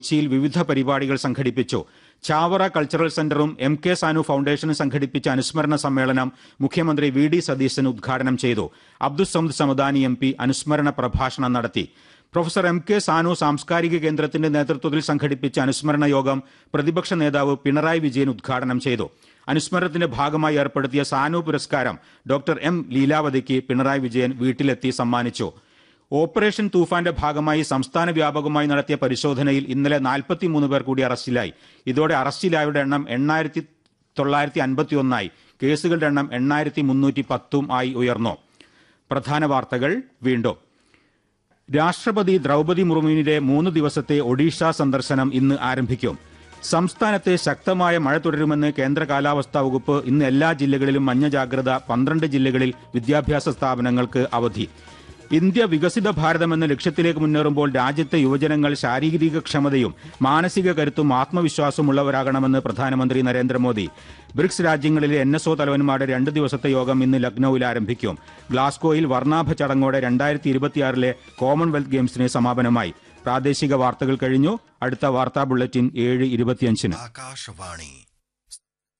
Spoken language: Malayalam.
കൊച്ചിയിൽ വിവിധ പരിപാടികൾ സംഘടിപ്പിച്ചു ചാവറ കൾച്ചറൽ സെന്ററും എം കെ സാനു ഫൗണ്ടേഷനും സംഘടിപ്പിച്ച അനുസ്മരണ സമ്മേളനം മുഖ്യമന്ത്രി വി ഡി സതീശൻ ഉദ്ഘാടനം ചെയ്തു അബ്ദുസമദ് സമദാനി എം പി അനുസ്മരണ പ്രഭാഷണം നടത്തി പ്രൊഫസർ എം കെ സാനു സാംസ്കാരിക കേന്ദ്രത്തിന്റെ നേതൃത്വത്തിൽ സംഘടിപ്പിച്ച അനുസ്മരണ യോഗം പ്രതിപക്ഷ നേതാവ് പിണറായി വിജയൻ ഉദ്ഘാടനം ചെയ്തു അനുസ്മരണത്തിന്റെ ഭാഗമായി ഏർപ്പെടുത്തിയ സാനു പുരസ്കാരം ഡോക്ടർ എം ലീലാവതിക്ക് പിണറായി വിജയൻ വീട്ടിലെത്തി സമ്മാനിച്ചു ഓപ്പറേഷൻ തൂഫാന്റെ ഭാഗമായി സംസ്ഥാന വ്യാപകമായി നടത്തിയ പരിശോധനയിൽ ഇന്നലെ നാൽപ്പത്തിമൂന്ന് പേർ കൂടി അറസ്റ്റിലായി ഇതോടെ അറസ്റ്റിലായവരുടെ എണ്ണം എണ്ണായിരത്തി തൊള്ളായിരത്തി അൻപത്തി ഒന്നായി കേസുകളുടെ എണ്ണം എണ്ണായിരത്തി മുന്നൂറ്റി പത്തും ആയി ഉയർന്നു പ്രധാന വാർത്തകൾ വീണ്ടും രാഷ്ട്രപതി ദ്രൗപതി മുർമുവിന്റെ മൂന്ന് ദിവസത്തെ ഒഡീഷ സന്ദർശനം ഇന്ന് ആരംഭിക്കും സംസ്ഥാനത്ത് ശക്തമായ മഴ തുടരുമെന്ന് കേന്ദ്ര കാലാവസ്ഥാ വകുപ്പ് ഇന്ന് എല്ലാ ജില്ലകളിലും മഞ്ഞ ജാഗ്രത പന്ത്രണ്ട് ജില്ലകളിൽ വിദ്യാഭ്യാസ സ്ഥാപനങ്ങൾക്ക് അവധി ഇന്ത്യ വികസിത ഭാരതം എന്ന ലക്ഷ്യത്തിലേക്ക് മുന്നേറുമ്പോൾ രാജ്യത്തെ യുവജനങ്ങൾ ശാരീരിക ക്ഷമതയും മാനസിക കരുത്തും ആത്മവിശ്വാസവും ഉള്ളവരാകണമെന്ന് പ്രധാനമന്ത്രി നരേന്ദ്രമോദി ബ്രിക്സ് രാജ്യങ്ങളിലെ എൻ എസ് ഒ തലവന്മാരുടെ രണ്ട് ദിവസത്തെ യോഗം ഇന്ന് ലക്നൌവിൽ ആരംഭിക്കും ഗ്ലാസ്ഗോയിൽ വർണ്ണാഭ ചടങ്ങോടെ രണ്ടായിരത്തി ഇരുപത്തിയാറിലെ കോമൺവെൽത്ത് ഗെയിംസിന് സമാപനമായി പ്രാദേശിക വാർത്തകൾ കഴിഞ്ഞു അടുത്ത വാർത്താ ബുള്ളറ്റിൻ ഏഴ് ഇരുപത്തിയഞ്ചിന് ആകാശവാണി